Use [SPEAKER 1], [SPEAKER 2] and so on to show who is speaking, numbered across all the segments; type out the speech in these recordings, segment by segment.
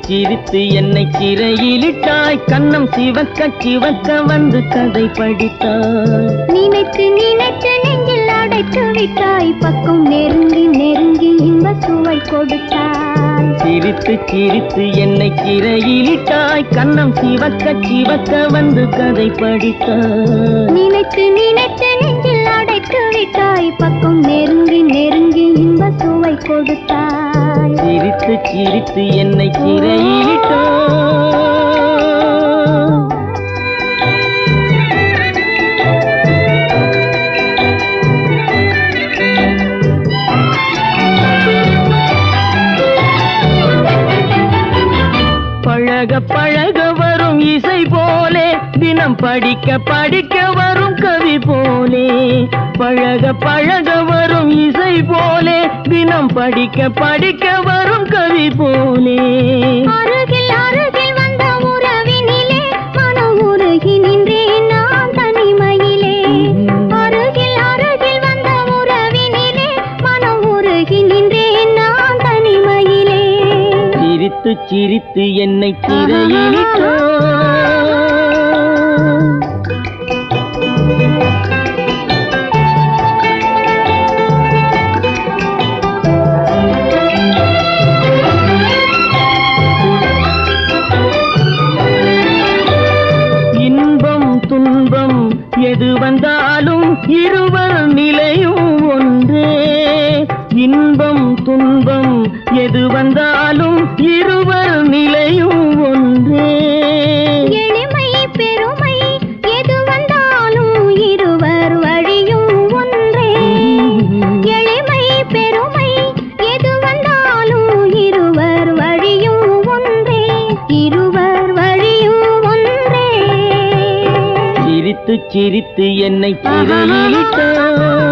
[SPEAKER 1] சிரித்து என்னை சிறையிலிட்டாய் கண்ணம் சிவக்க சிவக்க வந்து கதை படித்தாய்
[SPEAKER 2] நினைத்து நினைத்து நெஞ்சில் அடைத்து விட்டாய் பக்கம் நெருங்கி நெருங்கி இன்ப சுவை கொடுத்தாய்
[SPEAKER 1] சிரித்து சிரித்து என்னை சிறையிலிட்டாய் கண்ணம் சிவக்க சிவக்க வந்து கதை படித்தாய்
[SPEAKER 2] நினைத்து நினைத்து நெஞ்சில் அடைத்து விட்டாய் பக்கம் நெருங்கி நெருங்கி இன்ப சுவை கொடுத்தாய்
[SPEAKER 1] சிரித்து சிரித்து என்னை சிறையிலிட்டாய் பழக பழக வரும் இசை போலே தினம் படிக்க படிக்க வரும் கவி போலே பழக பழக வரும் இசை போலே தினம் படிக்க படிக்க வரும் கவி போலே
[SPEAKER 2] அருகில் அருகில் வந்த உறவினிலே மனம் உருகி நின்றேன் நான் தனிமையிலே அருகில் அருகில் வந்த உறவினிலே மனம் உருகி நின்றேன் நான் தனிமையிலே
[SPEAKER 1] சிரித்து சிரித்து என்னை சிறையிலிட்டாய் இன்பம் துன்பம் எது வந்தாலும் இருவர் நிலையும் ஒன்றே இன்பம் துன்பம் எது வந்தாலும் இருவர் நிலையும் ஒன்றே
[SPEAKER 2] எளிமை பெருமை எது வந்தாலும் இருவர் வழியும் ஒன்றே எளிமை பெருமை எது வந்தாலும் இருவர் வழியும் ஒன்றே இருவர் வழியும் ஒன்றே
[SPEAKER 1] சிரித்து சிரித்து என்னை சிறையிலிட்டாய்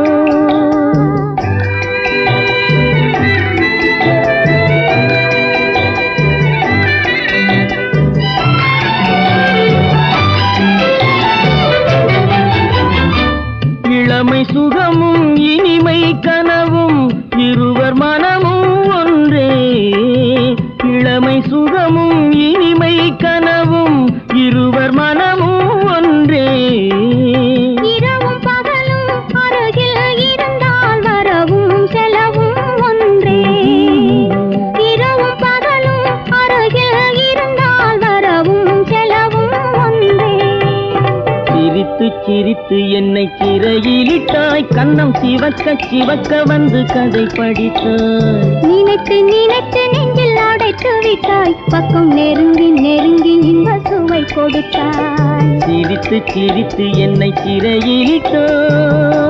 [SPEAKER 1] இளமை சுகமும் இனிமை கனவும் இருவர் மனமும் ஒன்றே இளமை சுகமும் இனிமை கனவும் இருவர் மனமும் ஒன்றே
[SPEAKER 2] இரவும் பகலும் அருகில் இருந்தால் வரவும் செலவும் ஒன்றே இரவும் பகலும் அருகில் இருந்தால் வரவும் செலவும் ஒன்றே
[SPEAKER 1] சிரித்து சிரித்து என்னை சிறையிலிட்டாய் கண்ணம் சிவக்க சிவக்க வந்து கதை படித்தாய்
[SPEAKER 2] நினைத்து நினைத்து நெஞ்சில் அடைத்து விட்டாய் பக்கம் நெருங்கி நெருங்கி இன்ப சுவை கொடுத்தாய்
[SPEAKER 1] சிரித்து சிரித்து என்னை சிறையிலிட்டாய்